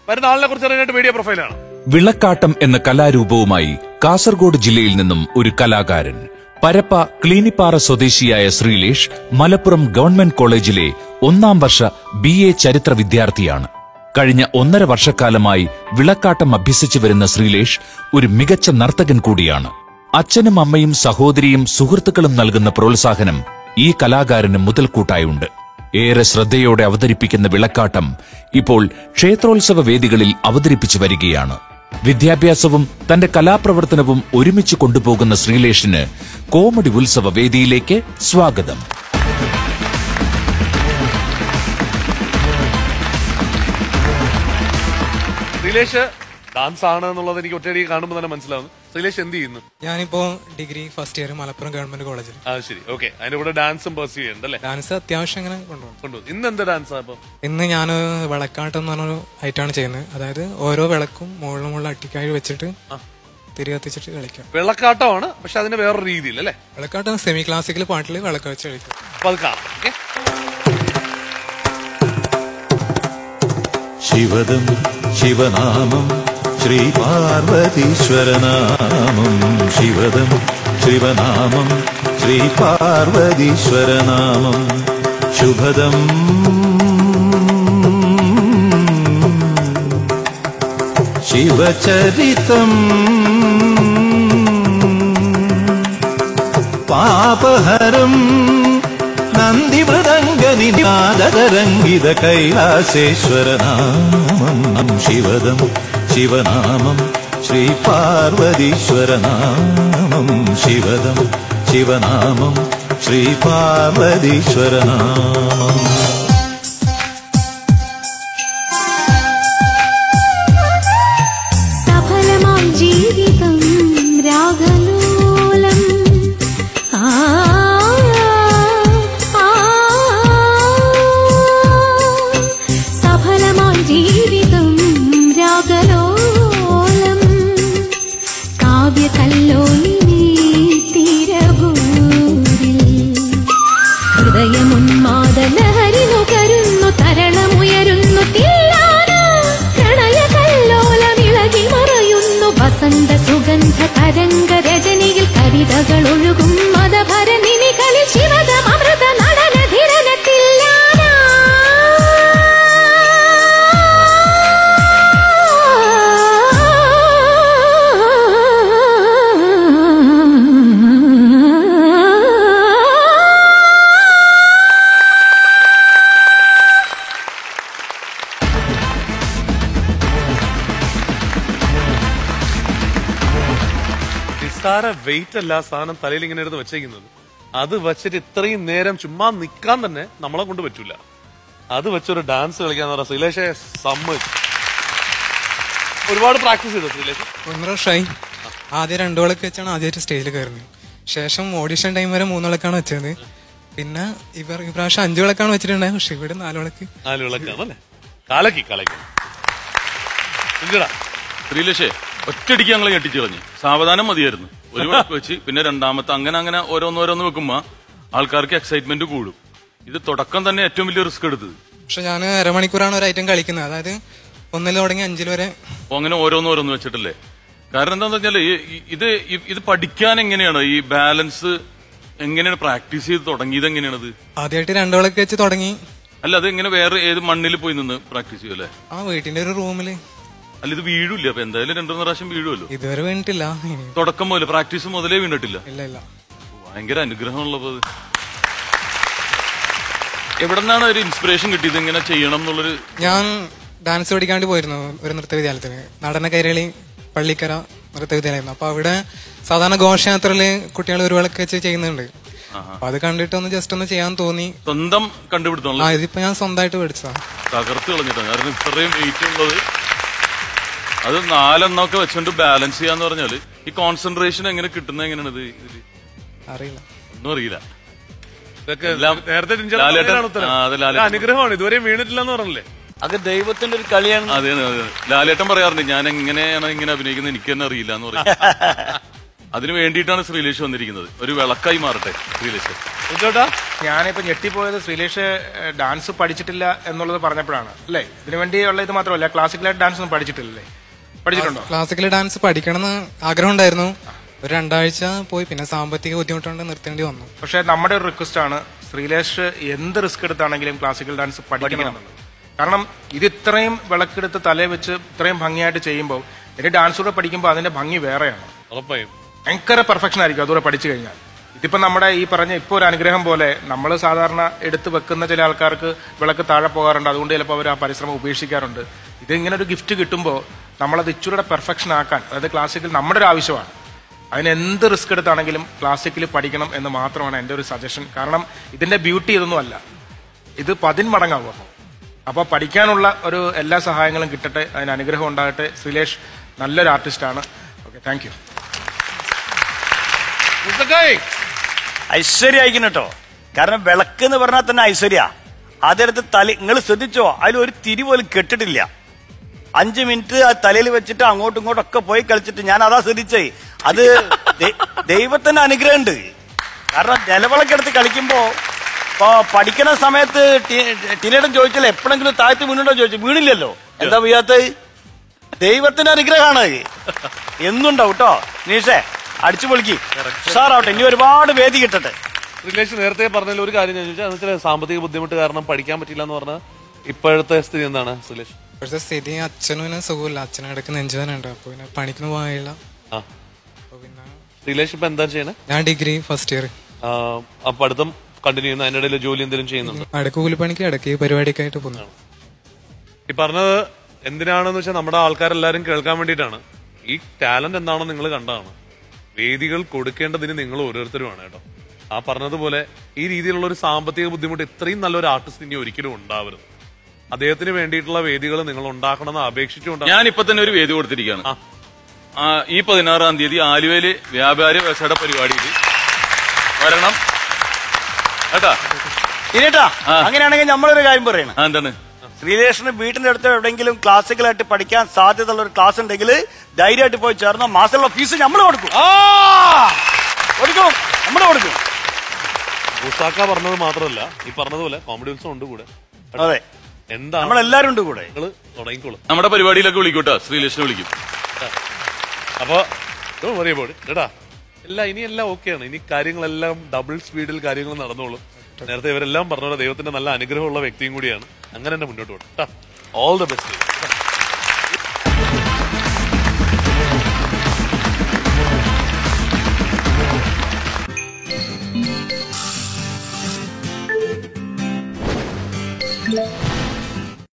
വരുന്ന ആളിനെ കുറിച്ച് അറിയാനായിട്ട് മീഡിയ പ്രൊഫൈലാണ് വിളക്കാട്ടം എന്ന കലാരൂപവുമായി കാസർഗോഡ് ജില്ലയിൽ നിന്നും ഒരു കലാകാരൻ പരപ്പ ക്ലീനിപ്പാറ സ്വദേശിയായ ശ്രീലേഷ് മലപ്പുറം ഗവൺമെന്റ് കോളേജിലെ ഒന്നാം വർഷ ബി എ ചരിത്ര വിദ്യാർത്ഥിയാണ് കഴിഞ്ഞ ഒന്നര വർഷക്കാലമായി വിളക്കാട്ടം അഭ്യസിച്ചു വരുന്ന ശ്രീലേഷ് ഒരു മികച്ച നർത്തകൻ കൂടിയാണ് അച്ഛനും അമ്മയും സഹോദരിയും സുഹൃത്തുക്കളും നൽകുന്ന പ്രോത്സാഹനം ഈ കലാകാരന് മുതൽക്കൂട്ടായുണ്ട് ഏറെ ശ്രദ്ധയോടെ അവതരിപ്പിക്കുന്ന വിളക്കാട്ടം ഇപ്പോൾ ക്ഷേത്രോത്സവ വേദികളിൽ അവതരിപ്പിച്ചു വരികയാണ് വിദ്യാഭ്യാസവും തന്റെ കലാപ്രവർത്തനവും ഒരുമിച്ച് കൊണ്ടുപോകുന്ന ശ്രീലേഷിന് കോമഡി ഉത്സവ വേദിയിലേക്ക് സ്വാഗതം ശ്രീലേഷ് ഡാൻസ് ആണ് എന്നുള്ളത് എനിക്ക് ഒറ്റയടി കാണുമ്പോൾ തന്നെ മനസ്സിലാവുന്നു ശ്രീലേഷ് എന്ത് ചെയ്യുന്നു ഞാനിപ്പോ degree first year Malappuram government കോളേജിൽ ആ ശരി ഓക്കെ അതിന്റെ കൂടെ ഡാൻസും പെർസ്യൂ ചെയ്യുന്നുണ്ട് അല്ലേ ഡാൻസ് അത്യാവശ്യം ഇങ്ങനെ കൊണ്ടുപോകും കൊണ്ടുപോകും ഇന്ന് എന്ത് ഡാൻസാ അപ്പൊ ഇന്ന് ഞാൻ വിളക്കാട്ടം എന്ന് പറഞ്ഞൊരു ഐറ്റാണ് ചെയ്യുന്നത് അതായത് ഓരോ വിളക്കും മുകളിലും മുകളിൽ അട്ടിക്കായി വെച്ചിട്ട് തിരി കത്തിച്ചിട്ട് കളിക്കാം വെള്ളക്കാട്ടമാണ് പക്ഷെ അതിന് വേറൊരു രീതിയിൽ അല്ലേ വിളക്കാട്ടം സെമി ക്ലാസിക്കൽ പാട്ടിൽ വിളക്ക് വെച്ച് കളിക്കും അപ്പൊ അത് കാണാം ഓക്കെ ശിവദം ശിവനാമം ശ്രീപാർവതീശ്വരനാമം ശിവദം ശിവനാമം ശ്രീപാർവതീശ്വരനാമം ശുഭദം ശിവചരിതം പാപഹരം നന്ദിമൃദംഗനിനാദരംഗിത കൈലാസേശ്വരനാമം ശിവദം ശിവനാമം ശ്രീപാർവതീശ്വരനാമം ശിവദം ശിവനാമം ശ്രീപാർവതീശ്വരനാമം സഫലമാം ജീവിതം രാഗലോലം ആ ആ സഫലമാം ജീവിതം രാഗലോലം കാവ്യകല്ലോലിനി തീരഭൂരിൽ ഹൃദയമുന്മാദലഹരി നുകരുന്നു തരണമുയരുന്നു തില്ലാന പ്രണയ കല്ലോലമിളകി മറയുന്നു വസന്ത സുഗന്ധ തരംഗ രജനിയിൽ കവിതകൾ ഒഴുകും മതഭരണികളിൽ ശിവദം അമൃത നടന ധിരണത്തില്ലാന നിസ്സാര വെയിറ്റ് അല്ല ആ സാധനം തലയിൽ ഇങ്ങനെ എടുത്ത് വെച്ചേക്കുന്നത് അത് വെച്ചിട്ട് ഇത്രയും നേരം ചുമ്മാ നിക്കാൻ തന്നെ നമ്മളെ കൊണ്ട് പറ്റൂല അത് വെച്ചൊരു ഡാൻസ് കളിക്കാന്ന് പറഞ്ഞ ശ്രീലേഷെ സമ്മതിച്ചു ഒരുപാട് പ്രാക്ടീസ് ചെയ്തു ശ്രീലേഷ് ഒന്നര വർഷമായി ആദ്യം രണ്ടു വിളക്ക് വെച്ചാണ് ആദ്യമായിട്ട് സ്റ്റേജിൽ കയറുന്നത് ശേഷം ഓഡിഷൻ ടൈം വരെ മൂന്ന് വിളക്കാണ് വെച്ചത് പിന്നെ ഇവർ ഇപ്രാവശ്യം അഞ്ചു വിളക്കാണ് വെച്ചിട്ടുണ്ടായത് പക്ഷെ ഇവിടെ നാല് വിളക്ക് നാല് വിളക്കാണല്ലേ കലക്കി കലക്കി ഇല്ലടാ ശ്രീലക്ഷേ ഒറ്റയടിക്ക് ഞങ്ങൾ ഞെട്ടിച്ചു കളഞ്ഞു സാവധാനം മതിയായിരുന്നു ഒരു വിളക്ക് വെച്ച് പിന്നെ രണ്ടാമത്തെ അങ്ങനെ അങ്ങനെ ഓരോന്നോരോന്ന് വെക്കുമ്പോ ആൾക്കാർക്ക് എക്സൈറ്റ്മെന്റ് കൂടും ഇത് തുടക്കം തന്നെ ഏറ്റവും വലിയ റിസ്ക് എടുത്തത് പക്ഷെ ഞാൻ അരമണിക്കൂറാണ് ഒരു ഐറ്റം കളിക്കുന്നത് അതായത് ഒന്നിൽ തുടങ്ങി അഞ്ചിൽ വരെ അപ്പൊ അങ്ങനെ ഓരോന്നോരോന്ന് വെച്ചിട്ടല്ലേ കാരണം എന്താന്ന് വെച്ചാല് ഈ- ഈ- ഇത് ഈ- ഇത് പഠിക്കാൻ എങ്ങനെയാണ് ഈ ബാലൻസ് എങ്ങനെയാണ് പ്രാക്ടീസ് ചെയ്ത് തുടങ്ങിയത് എങ്ങനെയാണത് ആദ്യമായിട്ട് രണ്ടു വിളക്ക് വെച്ച് തുടങ്ങി അല്ല അത് എങ്ങനെ വേറെ ഏത് മണ്ണിൽ പോയി നിന്ന് പ്രാക്ടീസ് ചെയ്യൂലേ ആ വീട്ടിന്റെ ഒരു റൂമില് അല്ല ഇത് വീഴൂല അപ്പൊ എന്തായാലും രണ്ടു മൂന്ന് പ്രാവശ്യം വീഴുമല്ലോ ഇതുവരെ വീണിട്ടില്ല ഇനി തുടക്കം മുതൽ പ്രാക്ടീസ് മുതലേ വീണിട്ടില്ല ഇല്ല ഇല്ല ഭയങ്കര അനുഗ്രഹമുള്ളത് എവിടെ നിന്നാണ് ഒരു ഇൻസ്പിറേഷൻ കിട്ടിയത് ഇങ്ങനെ ചെയ്യണം എന്നുള്ളൊരു ഞാൻ ഡാൻസ് പഠിക്കാണ്ട് പോയിരുന്നു ഒരു നൃത്തവിദ്യാലയത്തിന് നടന കൈരളി പള്ളിക്കര നൃത്തവിദ്യാലയം അപ്പൊ അവിടെ സാധാരണ ഘോഷയാത്രയില് കുട്ടികൾ ഒരു വിളക്ക് വെച്ച് ചെയ്യുന്നുണ്ട് അപ്പൊ അത് കണ്ടിട്ട് ഒന്ന് ജസ്റ്റ് ഒന്ന് ചെയ്യാൻ തോന്നി സ്വന്തം ആ കണ്ടുപിടുത്തമുള്ള ഇതിപ്പോ ഞാൻ സ്വന്തമായിട്ട് പഠിച്ചതാ തകർത്ത് കളഞ്ഞിട്ടാണ് കാരണം ഇത്രയും വെയിറ്റ് ഉള്ളത് അത് നാലെണ്ണമൊക്കെ വെച്ചുകൊണ്ട് ബാലൻസ് ചെയ്യാന്ന് പറഞ്ഞാല് ഈ കോൺസെൻട്രേഷൻ എങ്ങനെ കിട്ടുന്നത് എങ്ങനെയാണ് ഇത് ഇതില്? അറിയില്ല ഒന്നും അറിയില്ല ഇതൊക്കെ എല്ലാം നേരത്തെ ടിഞ്ചർ ലാലേട്ടൻ- പറഞ്ഞതാണ് ഉത്തരം. ആ, അത് ലാലേട്ടൻ. ഇത് അനുഗ്രഹമാണ് ഇതുവരെ വീണിട്ടില്ല എന്ന് പറഞ്ഞില്ലേ അത് ദൈവത്തിന്റെ ഒരു കളിയാണ് അതെ അതെ അതെ. ലാലേട്ടൻ പറയാറുണ്ട് ഞാൻ എങ്ങനെയാണ് ഇങ്ങനെ അഭിനയിക്കുന്നത് എനിക്ക് തന്നെ അറിയില്ല എന്ന് പറയും അതിനു വേണ്ടിയിട്ടാണ് ശ്രീലേഷ് വന്നിരിക്കുന്നത് ഒരു വിളക്കായി മാറട്ടെ ശ്രീലേഷ് ഉച്ചോട്ടാ ഞാനിപ്പോ ഞെട്ടിപ്പോയത് ശ്രീലേഷ് ഏഹ്, ഡാൻസ് പഠിച്ചിട്ടില്ല എന്നുള്ളത് പറഞ്ഞപ്പോഴാണ് അല്ലേ ഇതിനു വേണ്ടിയുള്ള ഇത് മാത്രമല്ല ക്ലാസിക്കലായിട്ട് ഡാൻസ് ഒന്നും പഠിച്ചിട്ടില്ലേ പഠിച്ചിട്ടുണ്ടോ ക്ലാസിക്കൽ ഡാൻസ് പഠിക്കണമെന്ന് ആഗ്രഹം ഉണ്ടായിരുന്നു ഒരു രണ്ടാഴ്ച പോയി പിന്നെ സാമ്പത്തിക ബുദ്ധിമുട്ടുകൊണ്ട് നിർത്തേണ്ടി വന്നു പക്ഷെ നമ്മുടെ ഒരു റിക്വസ്റ്റ് ആണ് ശ്രീലേഷ് എന്ത് റിസ്ക് എടുത്താണെങ്കിലും ക്ലാസിക്കൽ ഡാൻസ് പഠിക്കണം എന്നുള്ളത് കാരണം ഇത് ഇത്രയും വിളക്കെടുത്ത് തലേ വെച്ച് ഇത്രയും ഭംഗിയായിട്ട് ചെയ്യുമ്പോൾ ഇനി ഡാൻസ് കൂടെ പഠിക്കുമ്പോൾ അതിന്റെ ഭംഗി വേറെയാണ് ഉറപ്പായും ഭയങ്കര പെർഫെക്ഷൻ ആയിരിക്കും അതുകൂടെ പഠിച്ചു കഴിഞ്ഞാൽ ഇതിപ്പോ നമ്മുടെ ഈ പറഞ്ഞ ഇപ്പോൾ ഒരു അനുഗ്രഹം പോലെ നമ്മൾ സാധാരണ എടുത്തു വെക്കുന്ന ചില ആൾക്കാർക്ക് വിളക്ക് താഴെ പോകാറുണ്ട് അതുകൊണ്ട് ചിലപ്പോൾ അവർ ആ പരിശ്രമം ഉപേക്ഷിക്കാറുണ്ട് ഇത് ഇങ്ങനെ ഒരു ഗിഫ്റ്റ് കിട്ടുമ്പോൾ നമ്മളത് ഇച്ചിരൂടെ പെർഫെക്ഷൻ ആക്കാൻ അതായത് ക്ലാസിക്കൽ നമ്മുടെ ഒരു ആവശ്യമാണ് അതിന് എന്ത് റിസ്ക് എടുത്താണെങ്കിലും ക്ലാസിക്കൽ പഠിക്കണം എന്ന് മാത്രമാണ് എൻ്റെ ഒരു സജഷൻ കാരണം ഇതിന്റെ ബ്യൂട്ടി ഇതൊന്നും അല്ല ഇത് പതിന്മടങ്ങാവും അപ്പോൾ അപ്പോൾ പഠിക്കാനുള്ള ഒരു എല്ലാ സഹായങ്ങളും കിട്ടട്ടെ അതിന് അനുഗ്രഹം ഉണ്ടാകട്ടെ ശ്രീലേഷ് നല്ലൊരു ആർട്ടിസ്റ്റാണ് ഓക്കെ താങ്ക് യു മുത്തക്കായ് ഐശ്വര്യായിരിക്കും കേട്ടോ കാരണം വിളക്ക് എന്ന് പറഞ്ഞാൽ തന്നെ ഐശ്വര്യ അതെടുത്ത് തല നിങ്ങൾ ശ്രദ്ധിച്ചോ അതിൽ ഒരു തിരി പോലും കെട്ടിട്ടില്ല അഞ്ചു മിനിറ്റ് ആ തലയിൽ വെച്ചിട്ട് അങ്ങോട്ടും ഇങ്ങോട്ടും ഒക്കെ പോയി കളിച്ചിട്ട് ഞാൻ അതാ ശ്രദ്ധിച്ചേ അത് ദൈ- ദൈവത്തിന്റെ അനുഗ്രഹമുണ്ട് കാരണം നിലവിളക്കെടുത്ത് കളിക്കുമ്പോ ഇപ്പൊ പഠിക്കുന്ന സമയത്ത് ടീനേടൻ ചോദിച്ചല്ലോ എപ്പോഴെങ്കിലും താഴ്ത്തി വീണുണ്ടോ ചോദിച്ചു വീണില്ലല്ലോ എന്താ വീഴാത്തത് ദൈവത്തിന്റെ അനുഗ്രഹമാണ് എന്നുണ്ടാവും കേട്ടോ നീഷേ അടിച്ചു പൊളിക്ക് ഉഷാറാവട്ടെ ഇനി ഒരുപാട് വേദി കിട്ടട്ടെ റിലേഷൻ നേരത്തെ പറഞ്ഞതിൽ ഒരു കാര്യം ഞാൻ ചോദിച്ചാൽ വെച്ചാൽ സാമ്പത്തിക ബുദ്ധിമുട്ട് കാരണം പഠിക്കാൻ പറ്റില്ല എന്ന് പറഞ്ഞാൽ ഇപ്പോഴത്തെ സ്ഥിതി എന്താണ് സുലേഷ് ഇപ്പോഴത്തെ സ്ഥിതി അച്ഛനും സുഖമില്ല അച്ഛനും ഇടയ്ക്ക് നെഞ്ചുവേനുണ്ട് അപ്പൊ പിന്നെ പണിക്കൊന്നും പോയില്ല ആ അപ്പൊ പിന്നെ റിലേഷൻ ഇപ്പൊ എന്താ ചെയ്യണേ ഞാൻ ഡിഗ്രി ഫസ്റ്റ് ഇയർ ആ, ആ പഠിത്തം കണ്ടിന്യൂ ചെയ്യുന്നു അതിന്റെ ഇടയിൽ ജോലി എന്തെങ്കിലും ചെയ്യുന്നുണ്ടോ ഇടയ്ക്ക് കൂലിപ്പണിക്ക് ഇടയ്ക്ക് പരിപാടിയൊക്കെ ആയിട്ട് പോകുന്നു ഈ പറഞ്ഞത് എന്തിനാണെന്ന് വെച്ചാൽ നമ്മുടെ ആൾക്കാരെല്ലാരും കേൾക്കാൻ വേണ്ടിയിട്ടാണ് ഈ ടാലന്റ് എന്താണെന്ന് നിങ്ങൾ കണ്ടതാണ് വേദികൾ കൊടുക്കേണ്ടതിന് നിങ്ങൾ ഓരോരുത്തരുമാണ് കേട്ടോ ആ പറഞ്ഞതുപോലെ ഈ രീതിയിലുള്ള ഒരു സാമ്പത്തിക ബുദ്ധിമുട്ട് ഇത്രയും നല്ലൊരു ആർട്ടിസ്റ്റ് ഇനി ഒരിക്കലും ഉണ്ടാവരുത് അദ്ദേഹത്തിന് വേണ്ടിയിട്ടുള്ള വേദികൾ നിങ്ങൾ ഉണ്ടാക്കണമെന്ന് അപേക്ഷിച്ചുകൊണ്ടാണ് ഞാൻ ഇപ്പൊ തന്നെ ഒരു വേദി കൊടുത്തിരിക്കുകയാണ് ആ, ഈ പതിനാറാം തീയതി ആലുവയില് വ്യാപാരി വ്യവസായ പരിപാടിയിൽ വരണം കേട്ടാ ഇനിട്ടാ അങ്ങനെയാണെങ്കിൽ നമ്മളൊരു കാര്യം പറയണം ആ, എന്താണ് ശ്രീലേഷന് വീട്ടിന്റെ അടുത്ത് എവിടെയെങ്കിലും ക്ലാസിക്കലായിട്ട് പഠിക്കാൻ സാധ്യതയുള്ള ഒരു ക്ലാസ് ഉണ്ടെങ്കിൽ ധൈര്യമായിട്ട് പോയി ചേർന്ന മാസമുള്ള ഫീസ് നമ്മൾ കൊടുക്കും കൊടുക്കും നമ്മൾ കൊടുക്കും ഉസാക്ക പറഞ്ഞത് മാത്രമല്ല ഈ പറഞ്ഞതുപോലെ കോമഡി ഉത്സവം ഉണ്ട് കൂടെ അതെ എന്താണ് നമ്മളെല്ലാരും ഉണ്ട് കൂടെ നിങ്ങൾ തുടങ്ങിക്കോളും നമ്മുടെ പരിപാടിയിലൊക്കെ വിളിക്കൂട്ടാ ശ്രീലേഷിനെ വിളിക്കും അപ്പൊ പറയ പോടി കേട്ടാ എല്ലാം ഇനി എല്ലാം ഓക്കെയാണ് ഇനി കാര്യങ്ങളെല്ലാം ഡബിൾ സ്പീഡിൽ കാര്യങ്ങൾ നടന്നോളും നേരത്തെ ഇവരെല്ലാം പറഞ്ഞ പോലെ ദൈവത്തിന്റെ നല്ല അനുഗ്രഹമുള്ള വ്യക്തിയും കൂടിയാണ് അങ്ങനെ തന്നെ മുന്നോട്ട് പോട്ടെ ഓൾ ദ ബെസ്റ്റ് Thank